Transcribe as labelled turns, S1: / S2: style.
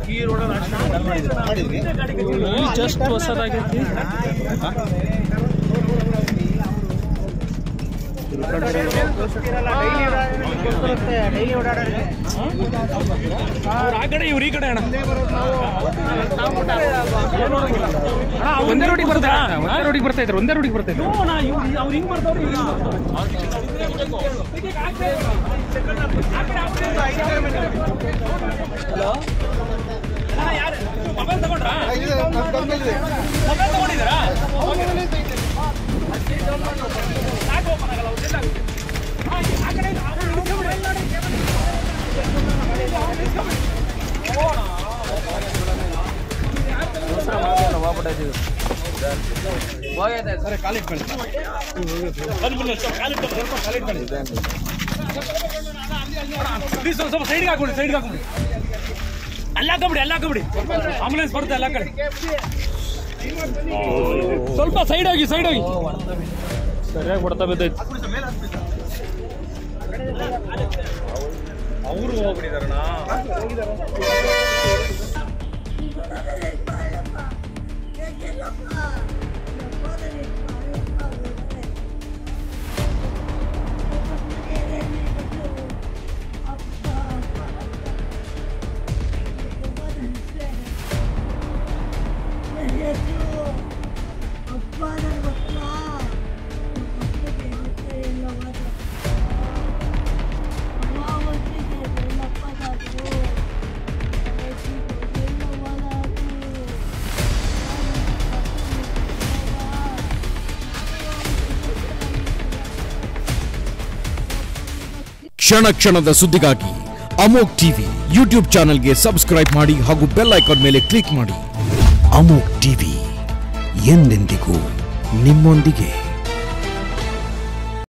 S1: ಮಾಡಿದ್ವಿ
S2: ಜಸ್ಟ್ ಹೊಸದಾಗೈತಿ ಅವ್ರು ಆ ಕಡೆ ಇವ್ರು ಈ ಕಡೆ ಅಣ್ಣ ಅಣ್ಣ, ಒಂದೇ ರೋಡಿಗೆ ಬರ್ತಾ ಒಂದೇ ರೋಡಿಗೆ ಬರ್ತಾ ಇದ್ರು ಒಂದೇ ರೋಡಿಗೆ ಬರ್ತಾ ಇದ್ರು ಅವ್ರು ಹಿಂಗ್ ಬರ್ತಾವ್ರಿ ಹಲೋ ಯಾರು ಮೊಬೈಲ್ ತಗೊಂಡ್ರಾ ಮೊಬೈಲ್ ತಗೊಂಡಿದ್ದೀರಾ ಸಾಕು open ಆಗಲ್ಲ, ಅವ್ರು ಎಲ್ಲ ಆಗುತ್ತೆ. ಆ, ಆ ಕಡೆ ಇದೆ, ಆ ಕಡೆ ಇಟ್ಕೊಂಬಿಡಿ. ಹೋಗೋಣ. ಬಂದ್ಬಿಡಿ, ಸ್ವಲ್ಪ ಕಾಲಿಟ್ಟು ಬನ್ನಿ, ಸ್ವಲ್ಪ ಕಾಲಿಟ್ಟು ಬನ್ನಿ. ಪ್ಲೀಸ್ ಸ್ವಲ್ಪ ಸ್ವಲ್ಪ ಸೈಡ್ಗೆ ಹಾಕೊಡಿ ಸೈಡ್ಗೆ ಹಾಕೊಡಿ ಅಲ್ಲ ಹಾಕೊಂಬಿಡಿ ಅಲ್ಲ ಹಾಕೊಂಬಿಡಿ ಆಂಬುಲೆನ್ಸ್ ಬರುತ್ತೆ ಎಲ್ಲ ಕಡೆ ಸ್ವಲ್ಪ ಸೈಡ್ ಹೋಗಿ ಸೈಡ್ ಹೋಗಿ ಸರಿಯಾಗಿ ಹೊಡ್ತಾ ಬಿದ್ದೈತಿ ಅವರು ಹೋಗ್ಬಿಟ್ಟಿದಾರಣ್ಣ
S3: ಅಪ್ಪ ನನ್ನ ಮಕ್ಕಳ ಮಕ್ಕಳಿಗೆ ಎಲ್ಲ ಮಾತ್ರ ಅಮಾವಾಸ್ಯೆಗೆ ಎಲ್ಲಪ್ಪ ಸಾಕು
S4: ಕ್ಷಣ ಕ್ಷಣದ ಸುದ್ದಿಗಾಗಿ ಅಮೋಕ್ ಟಿವಿ ಯೂಟ್ಯೂಬ್ ಚಾನೆಲ್ಗೆ ಸಬ್ಸ್ಕ್ರೈಬ್ ಮಾಡಿ ಹಾಗೂ ಬೆಲ್ ಐಕಾನ್ ಮೇಲೆ ಕ್ಲಿಕ್ ಮಾಡಿ ಅಮೋಕ್ ಟಿವಿ ಎಂದೆಂದಿಗೂ ನಿಮ್ಮೊಂದಿಗೆ